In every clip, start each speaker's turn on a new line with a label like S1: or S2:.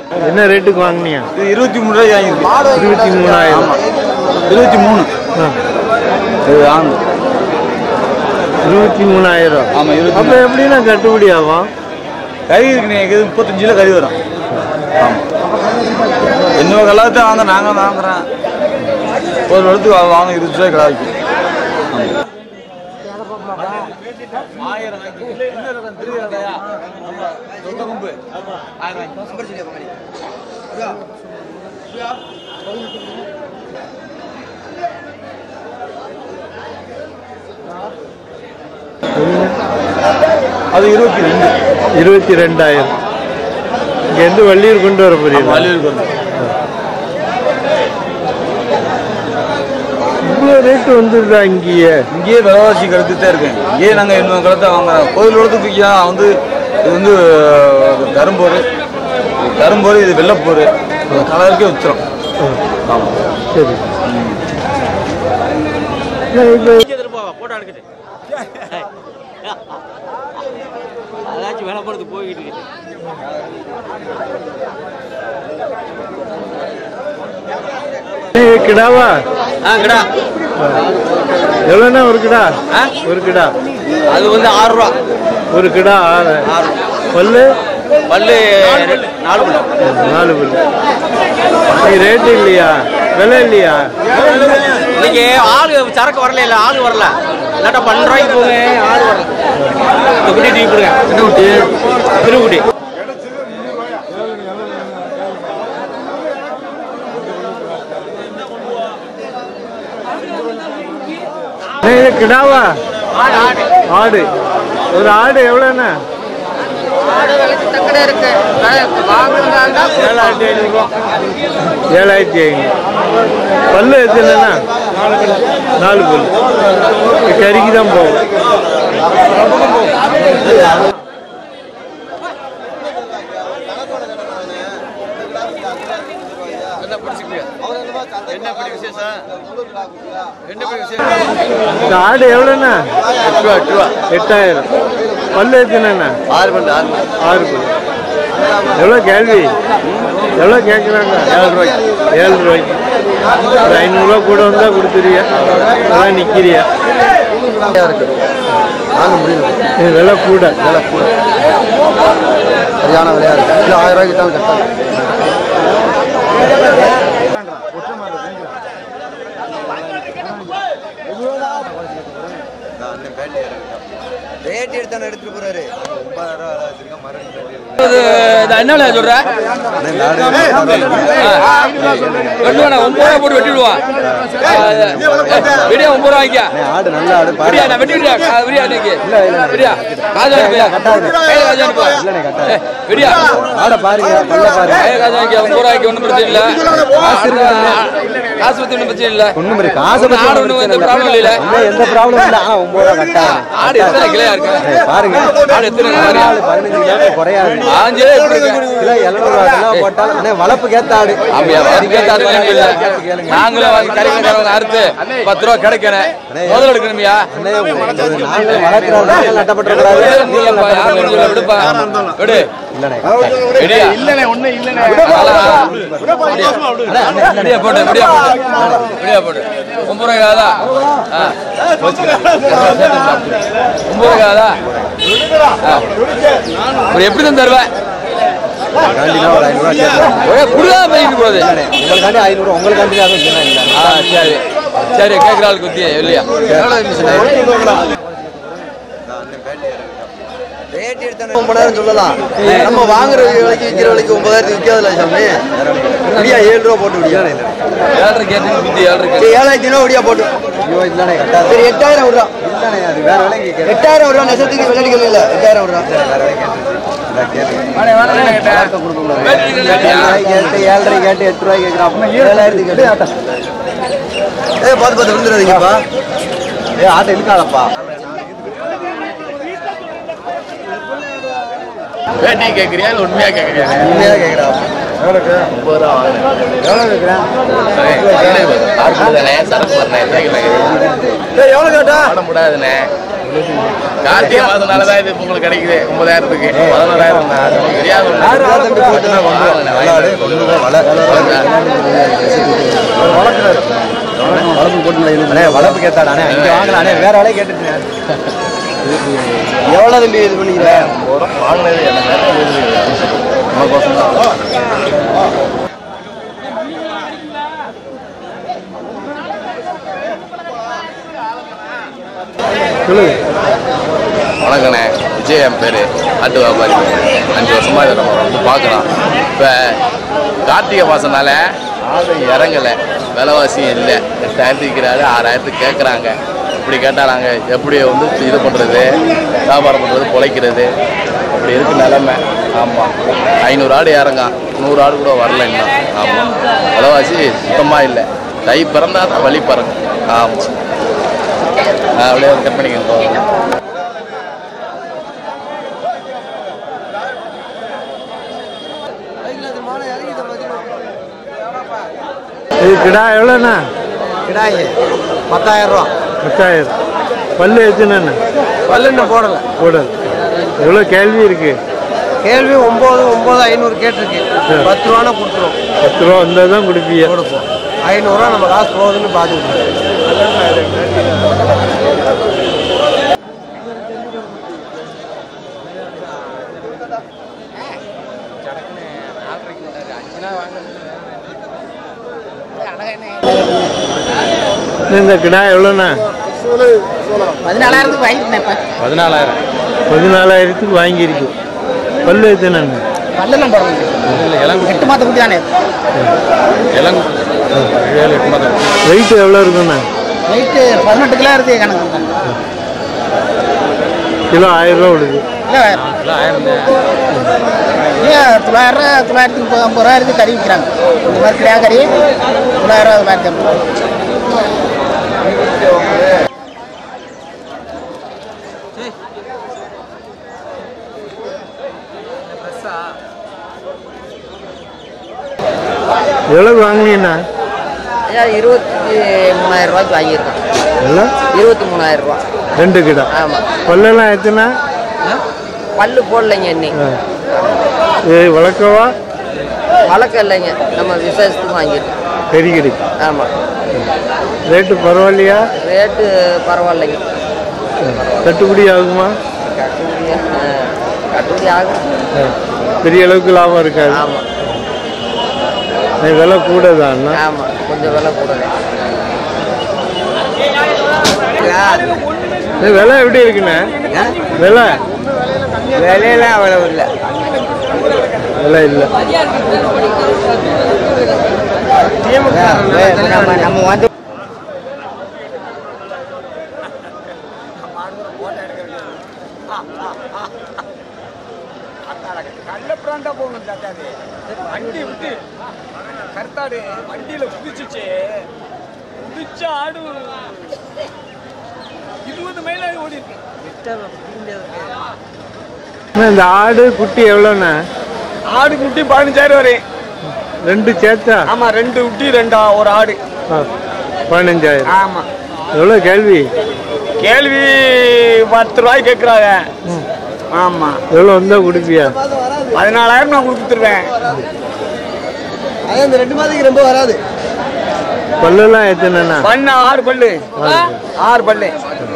S1: என்ன ரேட்டுக்கு வாங்கினியா
S2: இது இருபத்தி மூணு ரூபாய் வாங்கியிருக்கு
S1: இருபத்தி மூணாயிரம்
S2: இருபத்தி மூணு
S1: ஆ,
S2: இது வாங்க
S1: இருபத்தி மூணாயிரம்
S2: ஆமா இருபத்தி
S1: அப்ப எப்படின்னா கட்டுப்படி ஆகும்
S2: கறி இருக்கு நீங்கள் முப்பத்தஞ்சுல கறி வரும் ஆமாம் இன்னொரு கலாத்தை வாங்க நாங்கள் வாங்குறோம் ஒரு வருடத்துக்கு வாங்க இருபது ரூபாய் கலாய்க்கு ஆயிரம் அது இருபத்தி ரெண்டு
S1: இருபத்தி ரெண்டாயிரம் இங்கேருந்து வள்ளியூர் கொண்டு வர போறீங்க
S2: வள்ளியூருக்கு வந்து
S1: இவ்வளோ ரேட்டு வந்துருதா இங்கேயே
S2: இங்கேயே விலைவாசி கருத்துட்டே இருக்கேன் இங்கேயே நாங்கள் இன்னொரு கலத்தை வாங்குறோம் கோயில் உலகத்துக்கு விற்கா வந்து இது வந்து அஹ், கரும்போர் இது கரும்போர் இது வெள்ளைப்போர் கலருக்கே வித்துரும் ஆமாம்
S1: சரி நான் இப்போ
S3: அதாச்சும் வேலை போடுறது போய்கிட்டு இருக்கு
S1: ஏய், கிடாவா
S3: ஆ கிடா
S1: எவ்வளோண்ணா ஒரு கிடா
S3: ஆ?
S1: ஒரு கிடா
S3: அது வந்து ஆறு ரூபா
S1: ஒரு கிடா ஆறு
S3: ஆறு
S1: பல்லு
S3: பல்லு ரெண்டு- நாலு பல்லு
S1: நாலு பல்லு இன்னைக்கு ரேட்டு இல்லையா விலை இல்லையா
S3: இன்னைக்கு ஆளு சரக்கு வரல இல்ல ஆளு வரல இல்லாட்டா பன்னெண்டு ரூபாய்க்கு போங்க ஆளு வரல இந்த குட்டி டீ கொடுங்க குட்டி திருக்குட்டி
S1: ஏய், இது கிடாவா ஆடு ஒரு ஆடு எவ்வளோண்ணா
S3: ஏழாயிரத்தி ஐநூறுரூவா
S1: ஏழாயிரத்தி ஐநூறு பல்லு எத்தனைண்ணா நாலு பல்லு கறிக்கு தான் போகும் இந்த ஆடு எவ்வளோண்ணா எட்டாயிரம் பல்லு எத்தனைண்ணா
S2: ஆறு பல்லு ஆறு
S1: ஆறு பல்லு எவ்வளோ கேள்வி எவ்வளோ கேட்குறாங்க ஏழு ரூபாய்க்கு ஏழு ரூபாய்க்கு ஒரு ஐநூறுரூவா கூட வந்தால் கொடுத்துருவியா அதான் நிற்கிறியா
S2: இருக்கு வாங்க முடியல
S1: இது விலை கூட
S2: விலை கூட சரியான விலையா இருக்கு இல்லை ஆயிரம் ரூபாய்க்கு தான் கட்டாங்க ரேட் எடுத்தானே எடுத்துட்டு போறாரு
S3: என்ன விலை சொல்ற வெட்டுவானா ஒன்பது ரூபா போட்டு வெட்டிடுவான் விடியா ஒன்பது ரூபா வாங்கிக்க
S2: ஆடு நல்ல ஆடு
S3: விடியா நான் வெட்டி விடியா விடியா இன்னைக்கு விடியா காசு வாங்கிப்பியா கையில காசு வாங்கிப்பா ஏய், விடியா
S2: ஆடை பாருங்க பல்ல பாருங்க
S3: கையில காசு வாங்கிக்க ஒன்பது ரூபா வாங்கிக்க ஒன்றும் பிரச்சனை இல்லை காசு பத்தி ஒன்றும் பிரச்சனை இல்லை
S2: ஒண்ணும் இல்லை காசை பத்தி
S3: ஆடு ஒன்றும் எந்த ப்ராப்ளம் இல்லை
S2: இல்லை, எந்த ப்ராப்ளம் இல்லை ஆனா ஒன்பது ரூபா கட்டாங்க
S3: ஆடு எத்தனை கிளையா இருக்கு
S2: பாருங்க
S3: ஆடு எத்தனை
S2: பதினாலு பதினஞ்சு கிலோ குறையாது
S3: ஆஞ்சே எப்படி இருக்கு
S2: கிலோ எழுநூறு ரூபா கிலோ போட்டால் அண்ணே வளர்ப்புக்கு ஏத்த ஆடு
S3: அப்படியா அதுக்கேற்ற அர்த்தம் இல்ல நாங்களும் வாங்கி கறிக்கிறவங்க அறுத்து பத்து ரூபா கிடைக்கணும் முதல்ல எடுக்கணுமியா
S2: அண்ணே, நாங்களும் வளர்க்குறோம் நாங்கள் நட்டப்பட்டுறக்கூடாது
S3: இல்லப்பா, யாரும் ஒண்ணும் இல்ல, விடுப்பா விடு
S2: இல்லைண்ணே
S3: விடியா இல்லனே ஒண்ணு இல்லனே விடியா போடு விடியா போடு விடியா போடு ஒன்பது ரூபாய் ஆதா ஆ ஒன்பது ரூபாய் ஆதா ஆ. ஒரு எப்படி தான் தருவேன்
S2: காண்டினா ஒரு ஐநூறுரூவா கேட்குறேன்
S3: ஒரே புடுதா பேசிட்டு போகுது
S2: உங்களுக்காண்டி ஐநூறு உங்களுக்காண்டி அதுவும் இல்லைண்ணா இல்லை
S3: ஆ சரி சரி கேட்குற ஆளுக்கு குத்தியே இல்லையா
S2: ரேட் எடுத்தானே ஒன்பதாயிரம் சொல்லலாம் நம்ம வாங்குற விலைக்கு விற்கிற விலைக்கு ஒன்பதாயிரத்துக்கு விற்காதுல்ல சாமி விடியா ஏழு ரூபா போட்டு விடியா
S3: ஏழரை கேட்டு குத்தி ஏழரை
S2: சரி ஏழாயிரத்தி ரூபா விடியா போட்டு ஐயோ இல்லைண்ணே கட்டாது சரி எட்டாயிரம் விடுறா இல்லைண்ணே அது வேற விலைக்கு கேட்குறேன் எட்டாயிரம் விடுறா நெசத்துக்கு விளையாடிக்கல இல்லை எட்டாயிரம் விடுறா வேற விலைக்கு கேட்டு ஏழரை கேட்டு எட்டு ரூபாய் கேட்குறான் ஏழாயிரத்துக்கு கேட்டு ஏ பார்த்து பார்த்து விழுந்துடாதீங்கப்பா ஏ ஆட்டை இழுக்காதப்பா
S4: பேட்டி கேட்குறியா இல்லை உண்மையாக கேட்குறியா
S2: உண்மையாக கேட்குறான் எவ்வளோ எவ்வளோ கேட்குறேன்
S4: தானே சரக்கு வரணும் எத்தனை கிலோ கேட்குறீங்க
S2: ஏய் எவ்வளோ கேட்டா
S4: போட முடியாதுண்ணே கார்த்திகை மாதனால தான் இது உங்களுக்கு கிடைக்குது ஒன்பதாயிரத்துக்கு பதினோராயிரம் தான் அது உங்களுக்கு தெரியாது ஒண்ணு.
S2: கட்டுனா கொண்டு வா. வெள்ளாடு கொண்டு வா, வள
S1: அண்ணே வளர்ப்பு கேட்டாடானே இங்கே வாங்கலானே வேற ஆளே கேட்டுட்டு
S2: எவ்வளோ தம்பி இது பண்ணிக்கிறேன் வாங்கினது என்ன நமக்கோசம் தான்
S1: சொல்லுங்க
S4: வணக்கண்ணே விஜய் என் பேர் ஆட்டு வியாபாரி அஞ்சு வருஷமா இதை நம்ம வந்து பார்க்குறோம் இப்போ கார்த்திகை மாதம்னால ஆடு இறங்கலை விலைவாசி இல்லை எட்டாயிரத்துக்கு விற்கிறாரு ஆறாயிரத்துக்கு கேட்குறாங்க இப்படி கேட்டால் நாங்கள் எப்படி வந்து இது பண்ணுறது வியாபாரம் பண்ணுறது பொழைக்கிறது அப்படி இருக்கு நிலமை ஆமாம் ஐநூறு ஆடு இறங்கான் நூறு ஆடு கூட வரல இன்னும் ஆமாம் விலைவாசி சுத்தமாக இல்லை தை பிறந்தா தான் வழி பிறங்க ஆமாம் அப்படியே கட் பண்ணிக்கணும் போதும்
S1: இது கிடா எவ்வளோண்ணா
S3: கிடாயி பத்தாயிரம் ரூபா
S1: பத்தாயிரம் பல்லு எத்தனைண்ணா
S3: பல்லு இன்னும் போடலை
S1: போடல் எவ்வளோ கேள்வி இருக்கு
S3: கேள்வி ஒம்பது ஒம்பது ஐநூறு கேட்டிருக்கு பத்து ரூபானா கொடுத்துரும்
S1: பத்து ரூபா வந்தால் தான் கொடுப்பீங்க
S3: கொடுப்போம் ஐநூறுரூவா நம்ம காசு போகுதுன்னு பார்த்துக்கிட்டோம்
S1: இந்த கிடா எவ்வளோண்ணா
S5: பதினாலாயிரத்துக்கு வாங்கிட்டேன் இப்போ
S2: பதினாலாயிரம்
S1: பதினாலாயிரத்துக்கு வாங்கியிருக்கு பல்லு எத்தனைண்ணா
S5: பல்லெல்லாம் போடணும் எட்டு மாத குட்டி தானே
S2: இளங்கு ஏழு எட்டு மாதம்
S1: வெயிட் எவ்வளோ இருக்குண்ணா
S5: நைட்டு பதினெட்டு கிலோ இருக்கு கணக்கு தான்
S1: கிலோ ஆயிரம் ரூபா விடுது
S5: இல்லை ஏன் தொள்ளாயிரம் ரூபா தொள்ளாயிரத்தி முப்பது ஐம்பது ரூபா இருக்கு கறி விற்கிறாங்க இந்த மாதிரி கிடா கறி தொள்ளாயிரம் ரூபா தொள்ளாயிரத்தி ஐம்பது ரூபா
S1: எவ்வளோக்கு வாங்கினீண்ணா
S6: ஐயா இருபத்தி மூணாயிரம் ரூபாய்க்கு வாங்கியிருக்கோம்
S1: எல்லாம்
S6: இருபத்தி மூணாயிரம் ரூபா
S1: ரெண்டு கிடா
S6: ஆமாம்
S1: பல்லெல்லாம் எத்தனை
S6: பல்லு போடலைங்க இன்னி
S1: ஆ. இது வளர்க்கவா
S6: வழக்கம் இல்லைங்க நம்ம விசேஷத்துக்கு வாங்கியிருக்கோம்
S1: கறி கிடைக்கும்
S6: ஆமாம்
S1: ரேட்டு பரவாயில்லையா
S6: ரேட்டு பரவாயில்லைங்க
S1: கட்டுப்படி ஆகுமா
S6: கட்டுப்படி ஆ, கட்டுப்படி ஆகும்
S1: ஆ. பெரிய அளவுக்கு லாபம் இருக்காது
S6: ஆமாம்
S1: இது விலை கூட தான்
S6: ஆமாம் கொஞ்சம் விலை கூட
S1: இது விலை எப்படி இருக்குண்ணே விலை
S3: விலையெல்லாம் அவ்வளவு இல்லை
S1: விலை இல்லை
S5: நம்ம நம்ம வந்து
S3: கள்ளப்பிராண்டா போகணும் தாத்தாது வண்டி விட்டு கருத்தாடு வண்டியில குதிச்சுச்சு குதிச்ச ஆடு இருபது மைல் ஓடி இருக்கு
S1: அண்ணா, இந்த ஆடு குட்டி எவ்வளோண்ணே
S3: ஆடு குட்டி பதினஞ்சாயிரம் வரையும்
S1: ரெண்டு சேர்த்தா
S3: ஆமா ரெண்டு குட்டி ரெண்டா ஒரு ஆடு
S1: ஆ, பதினஞ்சாயிரம்
S3: ஆமா
S1: எவ்வளோ கேள்வி
S3: கேள்வி பத்து ரூபாய் கேட்குறாங்க ஆமா
S1: எவ்வளோ வந்தால் கொடுப்பியா
S3: பதினாலாயிரம் நான் கொடுத்துருவேன்
S5: அது இந்த ரெண்டு மாதத்துக்கு ரொம்ப வராது
S1: பல்லெல்லாம் எத்தனைண்ணா
S3: பண்ண ஆறு பல்லு ஆறு பல்லு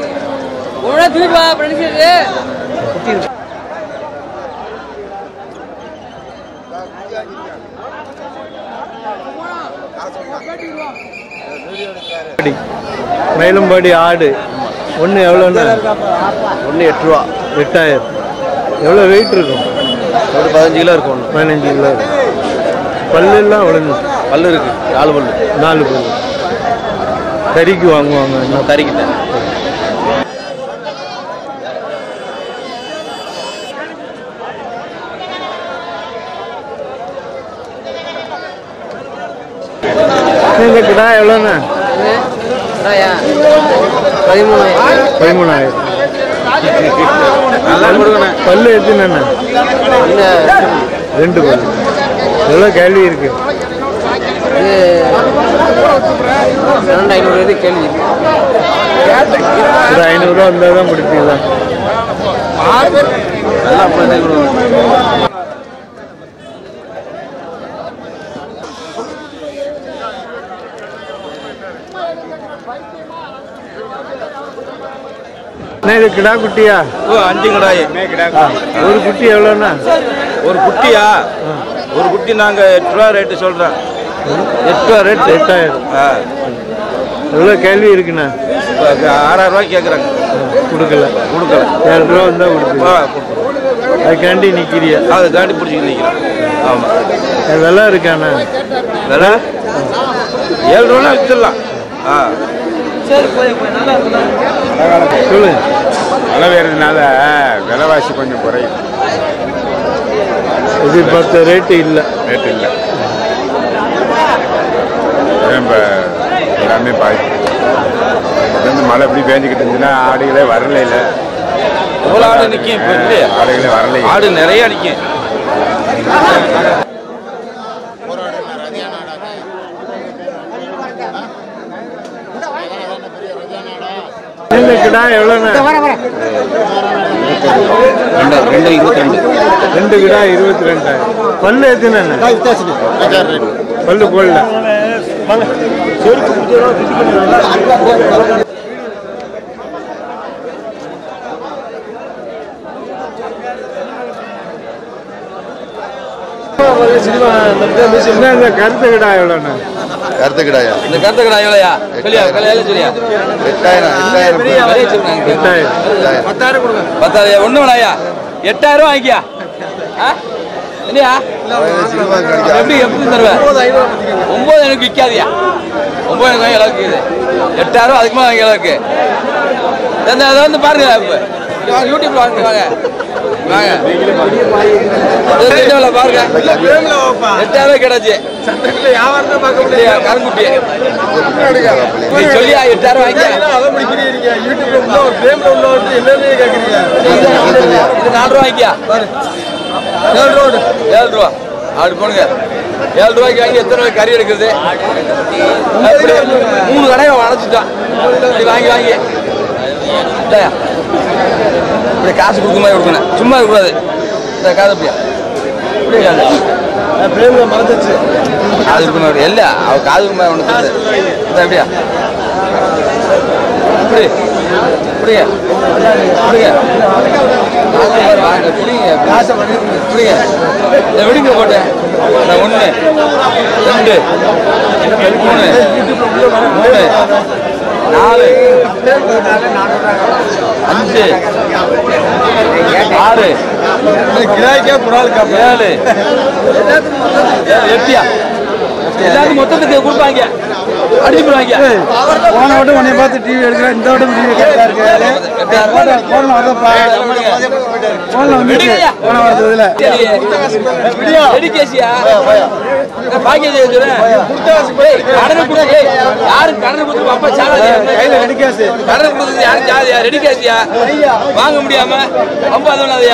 S1: அடி. மயிலம்பாடி ஆடு ஒன்று எவ்வளோண்ணா
S2: ஒன்று எட்டு ரூபா
S1: எட்டாயிரம் எவ்வளோ வெயிட் இருக்கும்
S2: ஒரு பதினஞ்சு கிலோ இருக்கும் ஒன்று
S1: பதினஞ்சு கிலோ பல்லெல்லாம் விழுந்து
S2: பல்லு இருக்கு நாலு பல்லு
S1: நாலு பல்லு கறிக்கு வாங்குவாங்க என்ன
S2: கறிக்கிட்டேன்
S1: இந்த கிடா எவ்வளோண்ணா
S6: பதிமூணாயிரம்
S1: பதிமூணாயிரம்
S2: நல்லா கொடுக்கணும்
S1: பல்லு எத்தனைண்ணா ரெண்டு பல்லு எவ்வளோ கேள்வி இருக்கு
S6: இது ரெண்டு ஐநூறு இது கேள்வி
S1: ஒரு ஐநூறுரூவா இருந்தால் தான் முடிப்பீங்களா
S2: நல்லா அப்படியே கொடுக்கணும்
S1: என்ன இது கிடா குட்டியா
S2: ஓ அஞ்சு கடாய்
S1: ஆ, ஒரு குட்டி எவ்வளோண்ணா
S2: ஒரு குட்டியா ஒரு குட்டி நாங்க எட்டு ரூபா ரேட்டு சொல்றோம்
S1: எட்டு ரூபா ரேட் எட்டாயிரம்
S2: ஆ,
S1: எவ்வளோ கேள்வி இருக்குண்ணா
S2: இப்ப ஆறாயிரம் ரூபாய் கேட்குறாங்க
S1: கொடுக்கல
S2: கொடுக்கல
S1: ஏழு ரூபா வந்தால் கொடுக்குது
S2: ஆ, கொடுக்கல.
S1: அதுக்காண்டி நிற்கிறியா
S2: அதை தாண்டி பிடிச்சிட்டு நிற்கிறோம் ஆமாம்
S1: விலை இருக்காண்ணா
S2: விலை ஏழு ரூபா வித்துடலாம் ஆ
S1: சொல்லு
S7: மழை பெய்யறதுனால விலைவாசி கொஞ்சம் குறையும்
S1: எதிர்பார்த்த ரேட்டு இல்லை
S7: ரேட் இல்லை இப்போ எல்லாமே பாதிப்பு வந்து மழை எப்படி பேஞ்சிக்கிட்டு இருந்துச்சுன்னா ஆடுகளே வரல இல்லை
S2: எவ்வளோ ஆடு நிற்கும் இப்போ இல்லையா
S7: ஆடுகளே வரல
S2: ஆடு நிறைய நிற்கும்
S1: இந்த கிடா எவ்வளோண்ணா
S2: ரெண்டு இருபத்தி ரெண்டு
S1: ரெண்டு கிடா இருபத்தி ரெண்டாயிரம் பல்லு எத்தனை பல்லு போடல என்ன இந்த கருத்து கிடா எவ்வளோண்ணா
S8: கருத்து கிடையா
S2: இந்த கருத்து கடை எவ்வளோயா சொல்லியா கல்யாணம் சொல்லியா
S8: எட்டாயிரம் எட்டாயிரம்
S2: விலையை சொல்லுங்க
S1: எட்டாயிரம்
S2: பத்தாயிரம் ஒண்ணு வேணாயா எட்டாயிரம் ரூபா வாங்கியா ஆ? என்னையா
S8: சினிமா
S2: எப்படி எப்படி தருவேன் ஒன்பது எனக்கு விற்காதியா ஒன்பது எனக்கு வாங்கி அளவுக்கு இது எட்டாயிரம் அதுக்கு மேலே வாங்கி அளவுக்கு அந்த அதை வந்து பாருங்க இப்போ இங்க வாங்க யூடியூப்ல வாங்க வாங்க வாங்க இது என்ன விலை பாருங்க எட்டாயிரம் ரூபாய் கிடைச்சு இல்லையா, கருங்குட்டி நீ சொல்லியா எட்டாயிரம் வாங்கியா இது நாலு ரூபா வாங்கியா ஏழு ரூபா ஏழு ரூபா அப்படி போடுங்க ஏழு ரூபாய்க்கு வாங்கி எத்தனை ரூபாய்க்கு கறி எடுக்கிறது அப்படி மூணு கடையை அடைச்சிட்டான் இப்படி வாங்கி வாங்கி இல்லையா இப்படி காசு கொடுக்க மாதிரி கொடுக்கணும் சும்மா இருக்கக்கூடாது இந்த காசு அப்படியா இப்படியா காது கொடுக்க மாதிரி இல்லை அவ காது கொடுக்க மாதிரி ஒன்று இந்த எப்படியா இப்படி இப்படிங்க இப்படிங்க வாங்க பிடிங்க பிடிங்க இந்த விடுங்க போட்டேன் இந்த ஒன்று ரெண்டு மூணு மூணு நாலு அஞ்சு ஆறு ஏழு எட்டியா எல்லாத்துக்கும் மொத்தத்துக்கு கொடுப்பாங்க அடிச்சு போடுவாங்க
S1: போன வட்டம் உன்னை பார்த்து டிவி எடுக்கிறேன் இந்த வட்டம் டிவி கேட்டா இருக்கு போன வரதப்பா போன வந்துச்சு போன வரதுல
S2: வாங்க முடியாம ரொம்ப அது பண்ணாதயா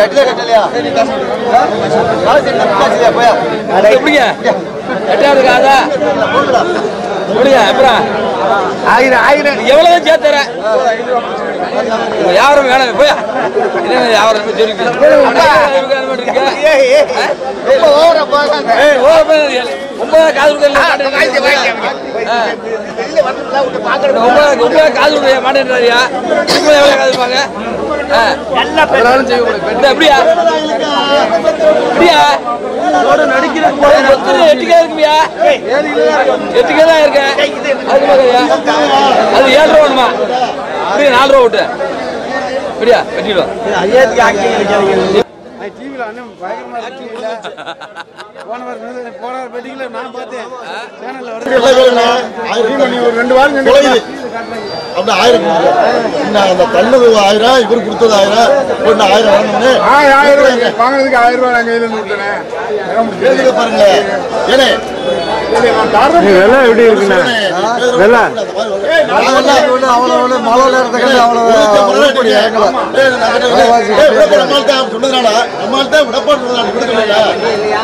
S2: எப்படிங்க எட்டாவது காதா எப்படிங்க அப்புறம்
S1: ஆயிரம் ஆயிரம்
S2: எவ்வளவு சேர்த்து தரேன் உங்க வியாபாரம் வேணாம் போய் என்ன வியாபாரம் சொல்லிட்டு ஒன்பதா காது ஒன்பதா ஒன்பதா காது விடுறியா மாட்டேன்றாரியா ஒன்பது எவ்வளவு காது இருப்பாங்க எப்படியா எப்படியா நடிக்கிற எட்டுக்கே இருக்குமியா எட்டுக்கே தான் இருக்கேன் அது மாதிரியா அது ஏழு ரூபா வேணுமா அப்படியே நாலு ரூபா விட்டு அப்படியா வெட்டிடுவோம்
S1: டிவியில் அண்ணன் பயங்கரமா டிவியில் போன வாரம் போன வாரம் பெட்டிங்கள நான் பார்த்தேன் சேனல்ல ஒரு ரெண்டு வாரம் சென்று
S8: அப்படி ஆயிரம் இன்னும் அந்த தன்னது ஆயிரம் இவர் கொடுத்தது ஆயிரம் ஒன்று ஆயிரம் வாங்கணும்னு
S7: ஆயிரம் ரூபாய் வாங்கினதுக்கு ஆயிரம் ரூபாய் நான் கையில் இருந்து விட்டுனேன்
S8: கேளுங்க பாருங்க ஏனே
S1: விலை எப்படி இருக்குண்ணா விலை
S8: அவ்வளோ மழை நேரத்துக்கு அவ்வளோ சொன்னதுனால நம்மள்ட்ட விடப்பாடு விடுக்கல